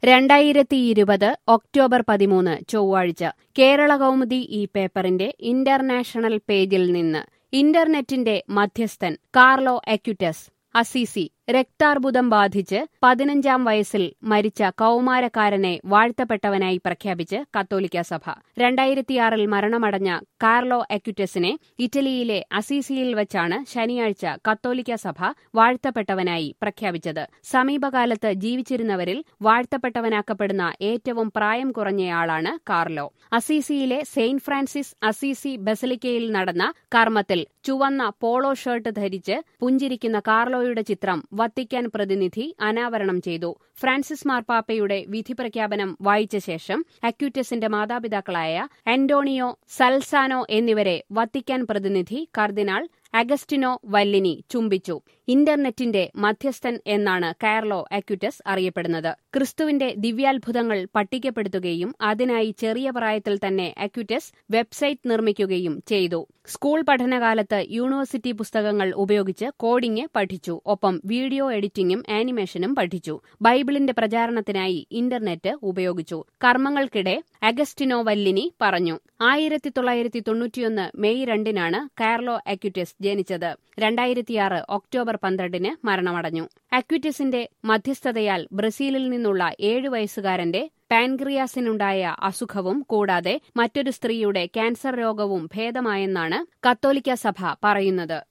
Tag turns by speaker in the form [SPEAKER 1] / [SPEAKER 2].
[SPEAKER 1] രണ്ടായിരത്തി ഇരുപത് ഒക്ടോബർ പതിമൂന്ന് ചൊവ്വാഴ്ച കേരള കൗമുദി ഈ പേപ്പറിന്റെ ഇന്റർനാഷണൽ പേജിൽ നിന്ന് ഇന്റർനെറ്റിന്റെ മധ്യസ്ഥൻ കാർലോ എക്യുറ്റസ് അസീസി രക്താർബുദം ബാധിച്ച് പതിനഞ്ചാം വയസ്സിൽ മരിച്ച കൗമാരക്കാരനെ വാഴ്ത്തപ്പെട്ടവനായി പ്രഖ്യാപിച്ച് കത്തോലിക്ക സഭ രണ്ടായിരത്തിയാറിൽ മരണമടഞ്ഞ കാർലോ എക്യുറ്റസിനെ ഇറ്റലിയിലെ അസീസിയിൽ വെച്ചാണ് ശനിയാഴ്ച കത്തോലിക്ക സഭ വാഴ്ത്തപ്പെട്ടവനായി പ്രഖ്യാപിച്ചത് സമീപകാലത്ത് ജീവിച്ചിരുന്നവരിൽ വാഴ്ത്തപ്പെട്ടവനാക്കപ്പെടുന്ന ഏറ്റവും പ്രായം കുറഞ്ഞയാളാണ് കാർലോ അസീസിയിലെ സെയിന്റ് ഫ്രാൻസിസ് അസീസി ബസലിക്കയിൽ നടന്ന കർമ്മത്തിൽ ചുവന്ന പോളോ ഷർട്ട് ധരിച്ച് പുഞ്ചിരിക്കുന്ന കാർലോയുടെ ചിത്രം വത്തിക്കാൻ പ്രതിനിധി അനാവരണം ചെയ്തു ഫ്രാൻസിസ് മാർപ്പാപ്പയുടെ വിധി പ്രഖ്യാപനം വായിച്ച ശേഷം അക്യൂറ്റസിന്റെ മാതാപിതാക്കളായ അന്റോണിയോ സൽസാനോ എന്നിവരെ വത്തിക്കാൻ പ്രതിനിധി കർദിനാൾ അഗസ്റ്റിനോ വല്ലിനി ചുംബിച്ചു ഇന്റർനെറ്റിന്റെ മധ്യസ്ഥൻ എന്നാണ് കാർലോ അക്യുറ്റസ് അറിയപ്പെടുന്നത് ക്രിസ്തുവിന്റെ ദിവ്യാത്ഭുതങ്ങൾ പട്ടികപ്പെടുത്തുകയും അതിനായി ചെറിയ പ്രായത്തിൽ തന്നെ അക്യുറ്റസ് വെബ്സൈറ്റ് നിർമ്മിക്കുകയും ചെയ്തു സ്കൂൾ പഠനകാലത്ത് യൂണിവേഴ്സിറ്റി പുസ്തകങ്ങൾ ഉപയോഗിച്ച് കോഡിംഗ് പഠിച്ചു ഒപ്പം വീഡിയോ എഡിറ്റിംഗും ആനിമേഷനും പഠിച്ചു ബൈബിളിന്റെ പ്രചാരണത്തിനായി ഇന്റർനെറ്റ് ഉപയോഗിച്ചു കർമ്മങ്ങൾക്കിടെ അഗസ്റ്റിനോ വല്ലിനി പറഞ്ഞു ആയിരത്തി തൊള്ളായിരത്തി തൊണ്ണൂറ്റിയൊന്ന് മെയ് രണ്ടിനാണ് കാർലോ അക്യുറ്റസ് ജനിച്ചത് രണ്ടായിരത്തിയാറ് ഒക്ടോബർ പന്ത്രണ്ടിന് മരണമടഞ്ഞു അക്വിറ്റസിന്റെ മധ്യസ്ഥതയാൽ ബ്രസീലിൽ നിന്നുള്ള ഏഴു വയസ്സുകാരന്റെ പാൻക്രിയാസിനുണ്ടായ അസുഖവും കൂടാതെ മറ്റൊരു സ്ത്രീയുടെ ക്യാൻസർ രോഗവും ഭേദമായെന്നാണ് കത്തോലിക്ക സഭ പറയുന്നത്